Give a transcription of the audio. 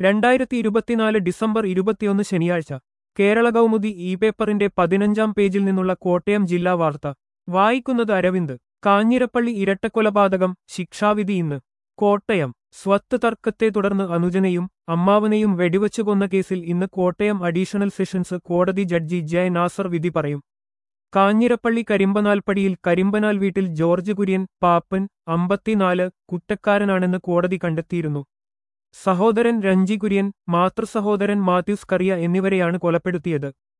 രണ്ടായിരത്തി ഇരുപത്തിനാല് ഡിസംബർ ഇരുപത്തിയൊന്ന് ശനിയാഴ്ച കേരള കൗമുദി ഇ പേപ്പറിന്റെ പതിനഞ്ചാം പേജിൽ നിന്നുള്ള കോട്ടയം ജില്ലാ വാർത്ത വായിക്കുന്നത് അരവിന്ദ് കാഞ്ഞിരപ്പള്ളി ഇരട്ടക്കൊലപാതകം ശിക്ഷാവിധി ഇന്ന് കോട്ടയം സ്വത്ത് തർക്കത്തെ തുടർന്ന് അനുജനെയും അമ്മാവനെയും വെടിവച്ചു കൊന്ന കേസിൽ ഇന്ന് കോട്ടയം അഡീഷണൽ സെഷൻസ് കോടതി ജഡ്ജി ജെ നാസർ വിധി പറയും കാഞ്ഞിരപ്പള്ളി കരിമ്പനാൽപ്പടിയിൽ കരിമ്പനാൽ വീട്ടിൽ ജോർജ് കുര്യൻ പാപ്പൻ അമ്പത്തിനാല് കുറ്റക്കാരനാണെന്ന് കോടതി കണ്ടെത്തിയിരുന്നു സഹോദരൻ രഞ്ജി കുര്യൻ മാതൃസഹോദരൻ മാത്യൂസ് കറിയ എന്നിവരെയാണ് കൊലപ്പെടുത്തിയത്